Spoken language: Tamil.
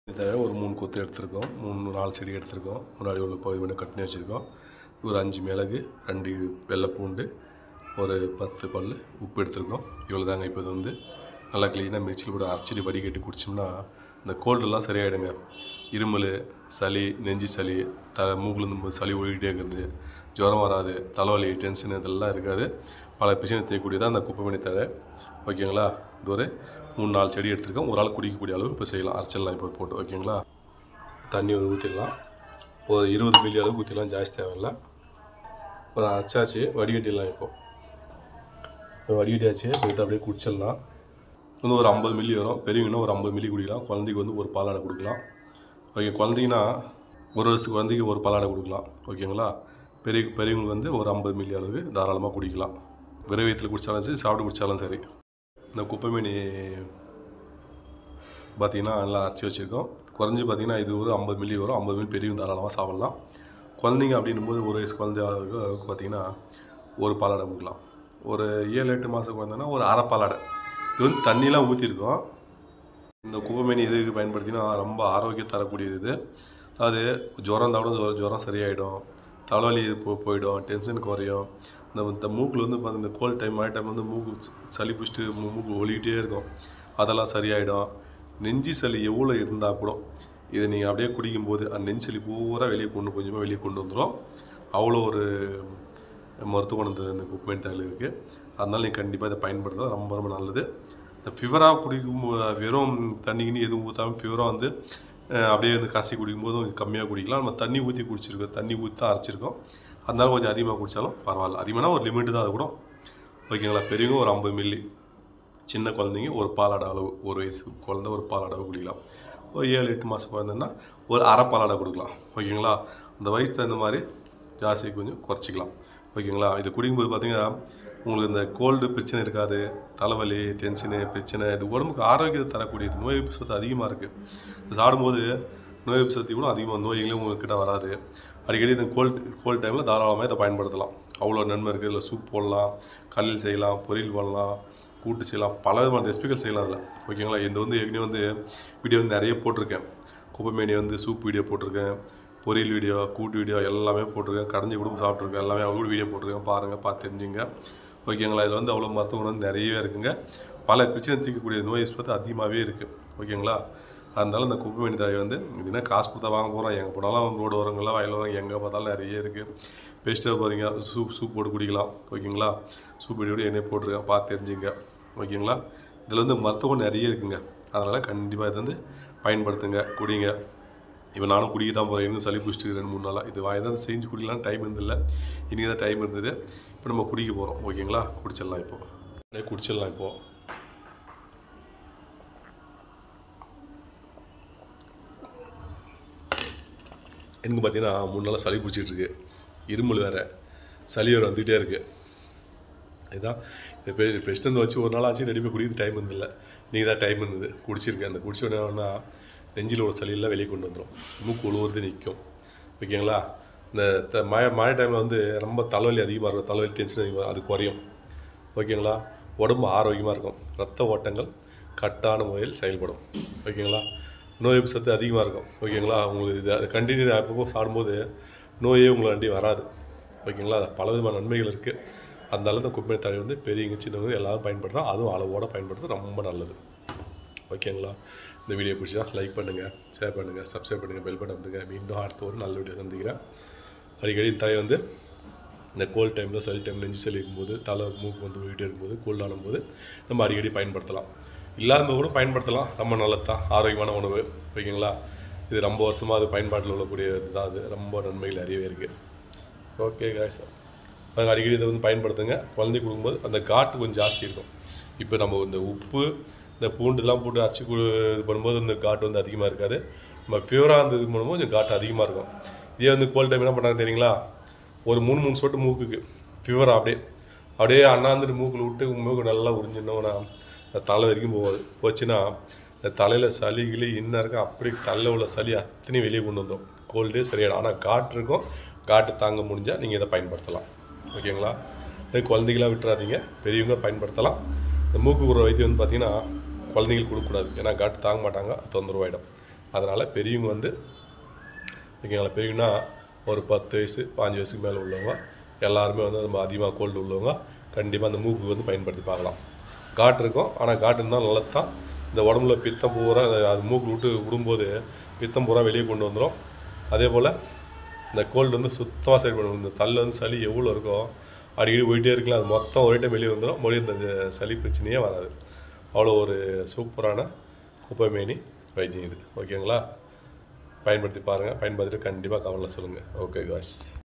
தவிர ஒரு மூணு கொத்து எடுத்திருக்கோம் மூணு நாலு செடி எடுத்திருக்கோம் முன்னாடி உள்ள பகுதி மட்டும் கட் பண்ணி வச்சுருக்கோம் ஒரு அஞ்சு மிளகு ரெண்டு வெள்ளை பூண்டு ஒரு பத்து பல் உப்பு எடுத்திருக்கோம் இவ்வளோ தாங்க இப்போ இது வந்து நல்லா க்ளீனாக மிக்சியில் கூட அரைச்சிட்டு வடிகட்டி குடிச்சோம்னா இந்த கோல்டெல்லாம் சரியாயிடுங்க இருமல் சளி நெஞ்சு சளி த மூக்குலேருந்து சளி ஒழிக்கிட்டே இருக்கிறது ஜுரம் வராது தலைவலி டென்ஷன் இதெல்லாம் இருக்காது பல பிரச்சனை தேயக்கூடியதான் அந்த குப்பை மணி தழை ஓகேங்களா இது ஒரு மூணு நாலு செடி எடுத்திருக்கோம் ஒரு ஆள் குடிக்கக்கூடிய அளவு இப்போ செய்யலாம் அரைச்சிடலாம் இப்போ போட்டு ஓகேங்களா தண்ணி வந்து ஊற்றிடலாம் ஒரு இருபது மில்லி அளவுக்கு ஊற்றிடலாம் ஜாஸ்தி தேவையில்லை ஒரு அரைச்சாச்சு வடிகட்டிடலாம் இப்போ இப்போ வடிகட்டியாச்சு இப்போ இதை அப்படியே குடிச்சிடலாம் வந்து ஒரு ஐம்பது மில்லி வரும் பெரியவங்கன்னா ஒரு ஐம்பது மில்லி குடிக்கலாம் குழந்தைக்கு வந்து ஒரு பாலாடை கொடுக்கலாம் ஓகே குழந்தைங்கன்னா ஒரு வருஷத்துக்கு குழந்தைக்கு ஒரு பாலாடை கொடுக்கலாம் ஓகேங்களா பெரிய பெரியவங்களுக்கு வந்து ஒரு ஐம்பது மில்லி அளவு தாராளமாக குடிக்கலாம் விரைவயத்தில் குடித்தாலும் சரி சாப்பிட்டு குடித்தாலும் சரி இந்த குப்பைமேனி பார்த்தீங்கன்னா நல்லா அரைச்சி வச்சுருக்கோம் குறைஞ்சி பார்த்தீங்கன்னா இது ஒரு ஐம்பது மில்லி வரும் ஐம்பது மில்லி பெரியவங்க தாராளமாக சாப்பிட்லாம் குழந்தைங்க அப்படின்னும்போது ஒரு வயசு குழந்தை அளவுக்கு பார்த்தீங்கன்னா ஒரு பாலாடை கொடுக்கலாம் ஒரு ஏழு எட்டு மாதம் குழந்தைன்னா ஒரு அரை பாலாடை இது வந்து தண்ணிலாம் ஊற்றிருக்கோம் இந்த குப்பைமேனி எதுக்கு பயன்படுத்தினா ரொம்ப ஆரோக்கியம் தரக்கூடியது இது அது ஜுரம் இருந்தால் கூட ஜுரம் ஜுரம் சரியாயிடும் தலைவலி போ போயிடும் டென்ஷன் குறையும் இந்த இந்த மூக்கில் வந்து பார்த்து இந்த கோல்ட் டைம் மழை டைம் வந்து மூக்கு ச- சளி பிடிச்சிட்டு மூ- மூக்கு ஒலிக்கிட்டே இருக்கும் அதெல்லாம் சரியாயிடும் நெஞ்சு சளி எவ்வளோ இருந்தால் கூட இதை நீங்கள் அப்படியே குடிக்கும்போது அந்த நெஞ்சு சளி பூரா வெளியே கொண்டு கொஞ்சமாக வெளியே கொண்டு வந்துடும் அவ்வளோ ஒரு மருத்துவ குணம் இந்த- இந்த குப்பைமேனி தழை இருக்குது அதனால நீங்கள் கண்டிப்பாக இதை பயன்படுத்தலாம் ரொம்ப ரொம்ப நல்லது இந்த ஃபிவராக குடிக்கும் போ- வெறும் தண்ணி கிண்ணி எதுவும் ஊற்றாமல் ஃபிவராக வந்து அஹ், அப்படியே வந்து கசி குடிக்கும்போது கொஞ்சம் கம்மியாக குடிக்கலாம் நம்ம தண்ணி ஊற்றி குடிச்சிருக்கோம் தண்ணி ஊற்றி தான் அரைச்சிருக்கோம் அதனால கொஞ்சம் அதிகமாக குடித்தாலும் பரவாயில்ல அதிகமான ஒரு லிமிட்டு தான் அது கூட ஓகேங்களா பெரியவங்க ஒரு ஐம்பது மில்லி சின்ன குழந்தைங்க ஒரு பாலாடை அளவு ஒரு வயசு குழந்தை ஒரு பாலாடை குடிக்கலாம் ஒரு ஏழு எட்டு மாதம் குழந்தைன்னா ஒரு அரை பாலாடை கொடுக்கலாம் ஓகேங்களா அந்த வயசு தகுந்த மாதிரி ஜாஸ்தி கொஞ்சம் குறைச்சிக்கலாம் ஓகேங்களா இது குடிக்கும்போது பார்த்தீங்கன்னா உங்களுக்கு இந்த கோல்டு பிரச்சனை இருக்காது தலைவலி டென்ஷனு பிரச்சனை இது உடம்புக்கு ஆரோக்கியத்தை தரக்கூடியது நோய் எதிர்ப்பு சக்தி அதிகமாக இருக்குது இது சாப்பிடும்போது நோய் எதிர்ப்பு சக்தி கூட அதிகமாக நோய்களே உங்ககிட்ட வராது அடிக்கடி இந்த கோல்ட் கோல்ட் டைமில் தாராளமாக இதை பயன்படுத்தலாம் அவ்வளோ நன்மை இருக்குது இதில் சூப் போடலாம் கல்லில் செய்யலாம் பொரியல் பண்ணலாம் கூட்டு செய்யலாம் பல விதமான ரெசிபிகள் செய்யலாம் அதில் ஓகேங்களா இது வந்து ஏற்கனவே வந்து வீடியோ வந்து நிறைய போட்டிருக்கேன் குப்பைமேனி வந்து சூப் வீடியோ போட்டிருக்கேன் பொரியல் வீடியோ கூட்டு வீடியோ எல்லாமே போட்டிருக்கேன் கடைஞ்சி கூட சாப்பிட்ருக்கேன் எல்லாமே அவ்வளோ கூட வீடியோ போட்டிருக்கேன் பாருங்கள் பார்த்து தெரிஞ்சுங்க ஓகேங்களா இதில் வந்து அவ்வளோ மருத்துவ குணம் வந்து நிறையவே இருக்குங்க பல பிரச்சனை தீர்க்கக்கூடிய நோய் எதிர்ப்பு அதிகமாகவே இருக்குது ஓகேங்களா அதனால இந்த குப்பைமேனி தழை வந்து இது என்ன காசு கொடுத்தா வாங்க போகிறோம் எங்கே போனாலும் ரோடு ஓரங்கள்லாம் வயல் ஓரம் எங்கே பார்த்தாலும் நிறைய இருக்குது பெஸ்ட்டாக போகிறீங்க சூப் சூப் போட்டு குடிக்கலாம் ஓகேங்களா சூப் வீடியோ எண்ணெய் போட்டிருக்கேன் பார்த்து தெரிஞ்சுங்க ஓகேங்களா இதில் வந்து மருத்துவம் நிறைய இருக்குங்க அதனால் கண்டிப்பாக இது வந்து பயன்படுத்துங்க குடிங்க இப்போ நானும் குடிக்க தான் போகிறேன் இன்னும் சளி பிடிச்சிட்டு ரெண்டு மூணு நாளாக இது வாங்கி தான் செஞ்சு குடிக்கலாம் டைம் இருந்தில்ல இன்றைக்கி தான் டைம் இருந்தது இப்போ நம்ம குடிக்க போகிறோம் ஓகேங்களா குடிச்சிடலாம் இப்போ அப்படியே குடிச்சிடலாம் இப்போது எனக்கு பார்த்தீங்கன்னா மூணு நாளாக சளி பிடிச்சிட்டு இருக்கு இருமல் வேறு சளி வேறு வந்துகிட்டே இருக்குது இதுதான் இந்த பெ பெஸ்ட் வந்து வச்சு ஒரு நாள் ஆச்சு ரெடி போய் குடிக்கிறது டைம் இருந்தில்ல நீங்கள் தான் டைம் இருந்தது குடிச்சிருக்கேன் அந்த குடிச்ச உடனே நெஞ்சில் உள்ள சளியெல்லாம் வெளியே கொண்டு வந்துடும் மூக்கு உழுவுறது நிற்கும் ஓகேங்களா இந்த த மழை மழை டைமில் வந்து ரொம்ப தலைவலி அதிகமாக இருக்கும் தலைவலி டென்ஷன் அதிகமாக அது குறையும் ஓகேங்களா உடம்பு ஆரோக்கியமாக இருக்கும் ரத்த ஓட்டங்கள் கட்டான முறையில் செயல்படும் ஓகேங்களா நோய் எதிர்ப்பு சத்து அதிகமாக இருக்கும் ஓகேங்களா உங்களுக்கு இது அது கண்டினியூ அப்பப்போ சாப்பிடும்போது நோயே உங்களை வண்டி வராது ஓகேங்களா அது பல விதமான நன்மைகள் இருக்குது அதனால இந்த குப்பை தழை வந்து பெரியவங்க சின்னவங்க எல்லாரும் பயன்படுத்தலாம் அதுவும் அளவோட பயன்படுத்த ரொம்ப நல்லது ஓகேங்களா இந்த வீடியோ பிடிச்சா லைக் பண்ணுங்கள் ஷேர் பண்ணுங்கள் சப்ஸ்கிரைப் பண்ணுங்கள் பெல் பட்டன் வந்துங்க மீண்டும் அடுத்த ஒரு நல்ல வீடியோ சந்திக்கிறேன் அடிக்கடி இந்த தலை வந்து இந்த கோல்ட் டைமில் சளி டைம் நெஞ்சு சளி இருக்கும்போது தலை மூக்கு வந்து போயிட்டே இருக்கும்போது கோல்ட் ஆனும்போது நம்ம அடிக்கடி பயன்படுத்தலாம் இல்லாத கூட பயன்படுத்தலாம் ரொம்ப நல்லது தான் ஆரோக்கியமான உணவு ஓகேங்களா இது ரொம்ப வருஷமாக அது பயன்பாட்டில் உள்ளக்கூடிய இதுதான் அது ரொம்ப நன்மைகள் நிறையவே இருக்குது ஓகே காய்ஸ் நாங்கள் அடிக்கடி இதை வந்து பயன்படுத்துங்க குழந்தை கொடுக்கும்போது அந்த காட்டு கொஞ்சம் ஜாஸ்தி இருக்கும் இப்போ நம்ம இந்த உப்பு இந்த பூண்டுலாம் போட்டு அரைச்சி கு இது பண்ணும்போது இந்த காட்டு வந்து அதிகமாக இருக்காது நம்ம ஃபியூராக இருந்தது பண்ணும்போது கொஞ்சம் காட்டு அதிகமாக இருக்கும் இதே வந்து கோல்ட் டைம் என்ன பண்ணுறாங்க தெரியுங்களா ஒரு மூணு மூணு சொட்டு மூக்குக்கு ஃபியூரா அப்படியே அப்படியே அண்ணாந்துட்டு மூக்கில் விட்டு மூக்கு நல்லா உறிஞ்சினோன்னா அந்த தலை வரைக்கும் போகாது போச்சுன்னா இந்த தலையில் சளி கிளி இன்னும் இருக்கும் அப்படி தலையில் உள்ள சளி அத்தனையும் வெளியே கொண்டு வந்துடும் கோல்டே சரியாயிடும் ஆனால் காற்று இருக்கும் காற்று தாங்க முடிஞ்சால் நீங்கள் இதை பயன்படுத்தலாம் ஓகேங்களா இது குழந்தைகளாக விட்டுறாதீங்க பெரியவங்க பயன்படுத்தலாம் இந்த மூக்கு குற வைத்தியம் வந்து பார்த்தீங்கன்னா குழந்தைங்களுக்கு கொடுக்கக்கூடாது ஏன்னா காற்று தாங்க மாட்டாங்க தொந்தரவாயிடும் அதனால் பெரியவங்க வந்து ஓகேங்களா பெரியவங்கன்னா ஒரு பத்து வயசு பாஞ்சு வயசுக்கு மேலே உள்ளவங்க எல்லாருமே வந்து நம்ம அதிகமாக கோல்டு உள்ளவங்க கண்டிப்பாக அந்த மூக்கு வந்து பயன்படுத்தி பார்க்கலாம் காட்டு இருக்கும் ஆனால் காட்டு இருந்தால் நல்லது தான் இந்த உடம்புல பித்தம் பூரா அது அது மூக்கு விட்டு விடும்போது பித்தம் பூரா வெளியே கொண்டு வந்துடும் அதே போல் இந்த கோல்டு வந்து சுத்தமாக சரி பண்ணும் இந்த தள்ள வந்து சளி எவ்வளோ இருக்கோ அடிக்கடி போயிட்டே இருக்கலாம் அது மொத்தம் ஒரே டைம் வெளியே வந்துடும் மறுபடியும் இந்த சளி பிரச்சனையே வராது அவ்வளோ ஒரு சூப்பரான குப்பைமேனி வைத்தியம் இது ஓகேங்களா பயன்படுத்தி பாருங்கள் பயன்படுத்திட்டு கண்டிப்பாக கவனில் சொல்லுங்கள் ஓகே காய்ஸ்